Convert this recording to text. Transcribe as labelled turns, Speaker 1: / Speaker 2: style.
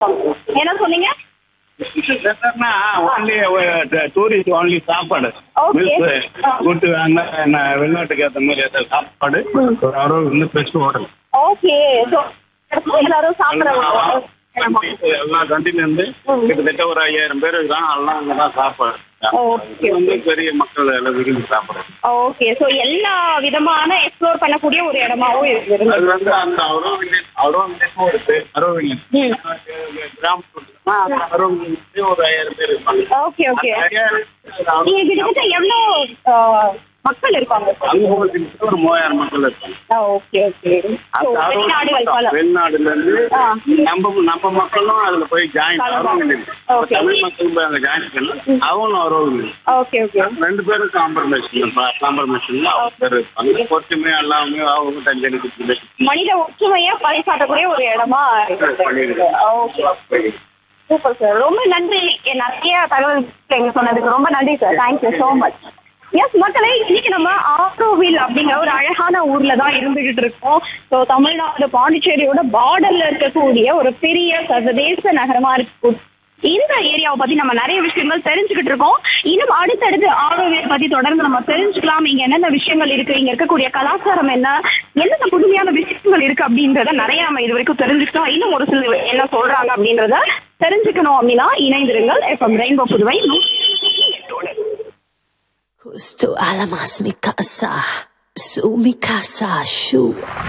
Speaker 1: என்ன சொன்னீங்க
Speaker 2: only tourist only சாப்பாடு
Speaker 1: Okay.
Speaker 2: மில்ஸ் கூட்டு வாங்க என்ன வெளிநாட்டுக்கு ஏற்ற மாதிரி ஏற்ற சாப்பாடு ஒரு அறுபது வந்து பெஸ்ட் ஹோட்டல்
Speaker 1: ஓகே ஸோ எல்லாரும் சாப்பிட
Speaker 2: எல்லா கண்டில இருந்து கிட்டத்தட்ட ஒரு ஐயாயிரம் பேர் இருக்காங்க எல்லாம் அங்கதான் சாப்பாடு
Speaker 1: Okay.
Speaker 2: இது வந்து பெரிய மக்கள் எல்லாம் விரும்பி சாப்பிடுறாங்க
Speaker 1: ஓகே ஸோ எல்லா விதமான எக்ஸ்ப்ளோர் பண்ணக்கூடிய ஒரு இடமாவும் இருக்குது
Speaker 2: அது வந்து அந்த அரோவில்லியன் அரோவில்லியன் இருக்கு அரோவில்லியன்
Speaker 1: ம்.
Speaker 2: கிராமத்துல அரோவில்லியன் ஒரு ஐயாயிரம் பேர் இருப்பாங்க
Speaker 1: ஓகே ஓகே
Speaker 2: ஐயாயிரம்
Speaker 1: நீங்க கிட்டத்தட்ட எவ்வளோ ஆஹ், மக்கள் இருப்பாங்க
Speaker 2: அங்க உங்களுக்கு ஒரு மூவாயிரம் மக்கள் இருப்பாங்க
Speaker 1: ஓகே ஓகே ஸோ
Speaker 2: அந்த
Speaker 1: வெளிநாடுகள்
Speaker 2: அறுபது
Speaker 1: பல
Speaker 2: வெளிநாடுல இருந்து
Speaker 1: ஆ.
Speaker 2: நம்ம நம்ம மக்களும் அதுல போய் ஜாயின் ஆகணும்
Speaker 1: Okay.
Speaker 2: தமிழ் மக்கள் போய் அங்க ஜாயின் பண்ணலாம் அவங்களும் வருவாங்க
Speaker 1: ஓகே ஓகே
Speaker 2: ரெண்டு பேரும் காம்ப்ரமைஷன் காம்ப்ரமைஷன் அவங்க பேர் இருப்பாங்க ஒற்றுமை எல்லாமே அவங்க தஞ்சனுக்கு
Speaker 1: மனித ஒற்றுமையை பறைசாட்டக்கூடிய ஒரு இடமா இருக்கு ஓகே சூப்பர் சார் ரொம்ப நன்றி என் நிறைய தகவல் எங்க சொன்னதுக்கு ரொம்ப நன்றி sir thank you so much yes மக்களே இன்னைக்கு நம்ம ஆரோவில் அப்படிங்கிற ஒரு அழகான ஊர்ல தான் இருந்துகிட்டு இருக்கோம் ஸோ தமிழ்நாடு பாண்டிச்சேரியோட பார்டர்ல இருக்கக்கூடிய ஒரு பெரிய சர்வதேச நகரமா இருக்கு இந்த ஏரியாவை பத்தி நம்ம நிறைய விஷயங்கள் தெரிஞ்சுக்கிட்டு இருக்கோம் இன்னும் அடுத்தடுத்து ஆரோவில் பத்தி தொடர்ந்து நம்ம தெரிஞ்சுக்கலாம் இங்க என்னென்ன விஷயங்கள் இருக்கு இங்க இருக்கக்கூடிய கலாச்சாரம் என்ன என்னென்ன புதுமையான விஷயங்கள் இருக்கு அப்படின்றத நிறைய நம்ம இது வரைக்கும் தெரிஞ்சுக்கிட்டோம் இன்னும் ஒரு சில என்ன சொல்றாங்க அப்படின்றத தெரிஞ்சுக்கணும் அப்படின்னா இணைந்திருங்கள் எஃப்எம் ரெயின்போ புதுவை நூற்றி எட்டோடு
Speaker 3: Justo alamas mi casa, su mi casa, shu.